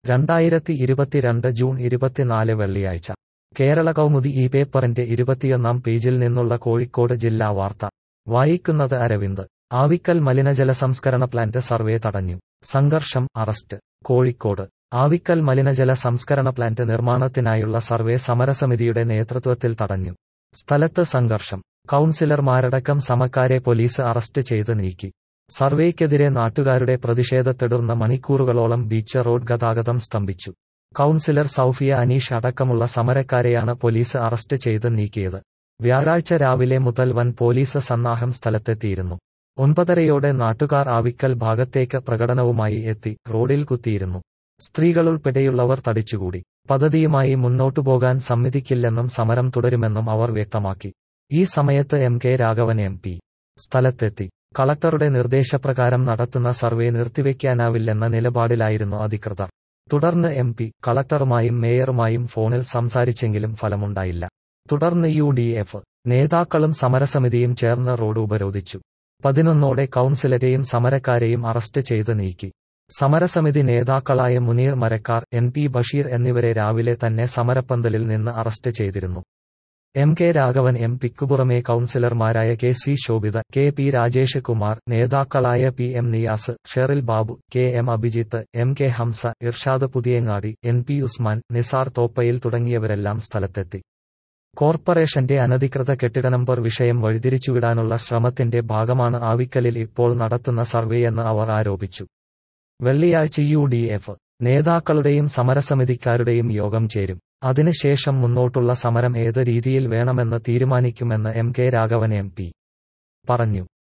രണ്ടായിരത്തി ഇരുപത്തിരണ്ട് ജൂൺ ഇരുപത്തിനാല് വെള്ളിയാഴ്ച കേരള കൗമുദി ഈ പേപ്പറിന്റെ ഇരുപത്തിയൊന്നാം പേജിൽ നിന്നുള്ള കോഴിക്കോട് ജില്ലാ വാർത്ത വായിക്കുന്നത് അരവിന്ദ് ആവിക്കൽ മലിനജല സംസ്കരണ പ്ലാന്റ് സർവേ തടഞ്ഞു സംഘർഷം അറസ്റ്റ് കോഴിക്കോട് ആവിക്കൽ മലിനജല സംസ്കരണ പ്ലാന്റ് നിർമ്മാണത്തിനായുള്ള സർവേ സമരസമിതിയുടെ നേതൃത്വത്തിൽ തടഞ്ഞു സ്ഥലത്ത് സംഘർഷം കൗൺസിലർമാരടക്കം സമക്കാരെ പോലീസ് അറസ്റ്റ് ചെയ്ത് നീക്കി സർവേക്കെതിരെ നാട്ടുകാരുടെ പ്രതിഷേധത്തെടുർന്ന് മണിക്കൂറുകളോളം ബീച്ച് റോഡ് ഗതാഗതം സ്തംഭിച്ചു കൗൺസിലർ സൌഫിയ അനീഷ് അടക്കമുള്ള സമരക്കാരെയാണ് പോലീസ് അറസ്റ്റ് ചെയ്ത് നീക്കിയത് വ്യാഴാഴ്ച രാവിലെ മുതൽ വൻ പോലീസ് സന്നാഹം സ്ഥലത്തെത്തിയിരുന്നു ഒൻപതരയോടെ നാട്ടുകാർ ആവിക്കൽ ഭാഗത്തേക്ക് പ്രകടനവുമായി എത്തി റോഡിൽ കുത്തിയിരുന്നു സ്ത്രീകളുൾപ്പെടെയുള്ളവർ തടിച്ചുകൂടി പദ്ധതിയുമായി മുന്നോട്ടു പോകാൻ സമ്മതിക്കില്ലെന്നും സമരം തുടരുമെന്നും അവർ വ്യക്തമാക്കി ഈ സമയത്ത് M K Raghavan M P സ്ഥലത്തെത്തി കളക്ടറുടെ നിർദ്ദേശപ്രകാരം നടത്തുന്ന സർവേ നിർത്തിവെക്കാനാവില്ലെന്ന നിലപാടിലായിരുന്നു അധികൃതർ തുടർന്ന് എം പി കളക്ടറുമായും മേയറുമായും ഫോണിൽ സംസാരിച്ചെങ്കിലും ഫലമുണ്ടായില്ല തുടർന്ന് യു ഡി എഫ് നേതാക്കളും സമരസമിതിയും ചേർന്ന് റോഡ് ഉപരോധിച്ചു പതിനൊന്നോടെ കൌൺസിലരെയും സമരക്കാരെയും അറസ്റ്റ് ചെയ്ത് നീക്കി സമരസമിതി നേതാക്കളായ മുനീർ മരക്കാർ എൻ പി ബഷീർ എന്നിവരെ രാവിലെ തന്നെ സമരപ്പന്തലിൽ നിന്ന് അറസ്റ്റ് ചെയ്തിരുന്നു എം കെ രാഘവൻ എം പിക്കു പുറമെ കൌൺസിലർമാരായ K C Shobhitha K P Rajesh Kumar നേതാക്കളായ P M Niyas Sheril Babu K M Abhijith M K Hamsa Irshad Puthiyangadi N P Usman Nisar Thoppayil തുടങ്ങിയവരെല്ലാം സ്ഥലത്തെത്തി കോർപ്പറേഷന്റെ അനധികൃത കെട്ടിട നമ്പർ വിഷയം വഴിതിരിച്ചുവിടാനുള്ള ശ്രമത്തിന്റെ ഭാഗമാണ് ആവിക്കലിൽ ഇപ്പോൾ നടത്തുന്ന സർവേയെന്ന് അവർ ആരോപിച്ചു വെള്ളിയാഴ്ച യു ഡി എഫ് നേതാക്കളുടെയും സമരസമിതിക്കാരുടെയും യോഗം ചേരും അതിനുശേഷം മുന്നോട്ടുള്ള സമരം ഏത് രീതിയിൽ വേണമെന്ന് തീരുമാനിക്കുമെന്ന് M K Raghavan M P പറഞ്ഞു